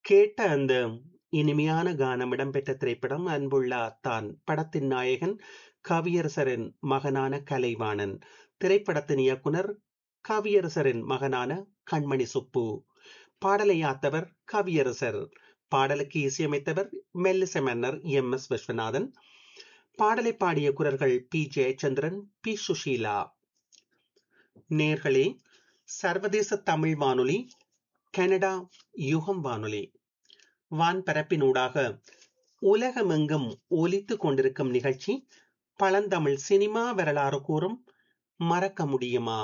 கேட்ட அந்த இனிமையான கானம் இடம்பெற்ற திரைப்படம் அன்புள்ள அத்தான் படத்தின் நாயகன் கவியரசரின் மகனான கலைவாணன் திரைப்படத்தின் இயக்குனர் கவியரசரின் மகனான கண்மணி சுப்பு பாடலை யாத்தவர் கவியரசர் பாடலுக்கு இசையமைத்தவர் மெல்லிசை மன்னர் எம் எஸ் விஸ்வநாதன் பாடலை பாடிய குரல்கள் பி ஜெயச்சந்திரன் பி சுஷீலா நேர்களே சர்வதேச தமிழ் வானொலி கனடா யுகம் வானொலி வான்பரப்பினூடாக உலகமெங்கும் ஒலித்து கொண்டிருக்கும் நிகழ்ச்சி பழந்தமிழ் சினிமா வரலாறு கூறும் மறக்க முடியுமா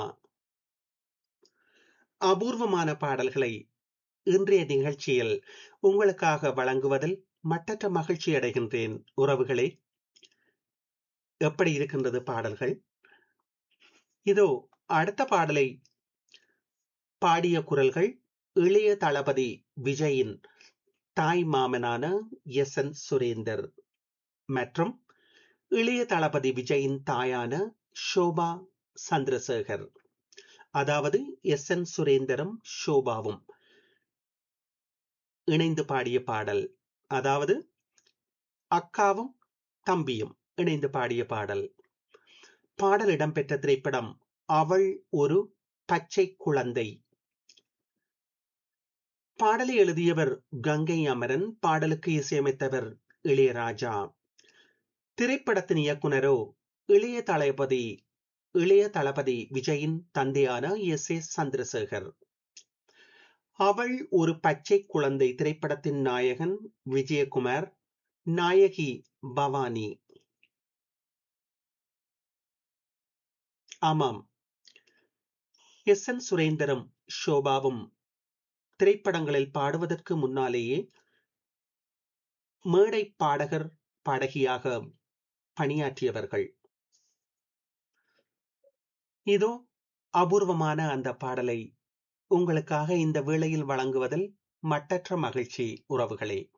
அபூர்வமான பாடல்களை இன்றைய நிகழ்ச்சியில் உங்களுக்காக வழங்குவதில் மட்டற்ற மகிழ்ச்சி அடைகின்றேன் உறவுகளே எப்படி இருக்கின்றது பாடல்கள் இதோ அடுத்த பாடலை பாடிய குரல்கள் இளைய தளபதி விஜயின் தாய் மாமனான எஸ் என் சுரேந்தர் மற்றும் இளைய தளபதி விஜயின் தாயான ஷோபா சந்திரசேகர் அதாவது எஸ் என் சுரேந்தரும் ஷோபாவும் இணைந்து பாடிய பாடல் அதாவது அக்காவும் தம்பியும் இணைந்து பாடிய பாடல் பாடல் இடம்பெற்ற திரைப்படம் அவள் ஒரு பச்சை குழந்தை பாடலை எழுதியவர் கங்கை அமரன் பாடலுக்கு இசையமைத்தவர் இளையராஜா திரைப்படத்தின் இயக்குனரோ இளைய தளபதி இளைய தளபதி விஜயின் தந்தையான எஸ் ஏ சந்திரசேகர் அவள் ஒரு பச்சை குழந்தை திரைப்படத்தின் நாயகன் விஜயகுமார் நாயகி பவானி ஆமாம் எஸ் என் சுரேந்தரும் ஷோபாவும் திரைப்படங்களில் பாடுவதற்கு முன்னாலேயே மேடை பாடகர் பாடகியாக பணியாற்றியவர்கள் இதோ அபூர்வமான அந்த பாடலை உங்களுக்காக இந்த வேளையில் வழங்குவதில் மட்டற்ற மகிழ்ச்சி உறவுகளே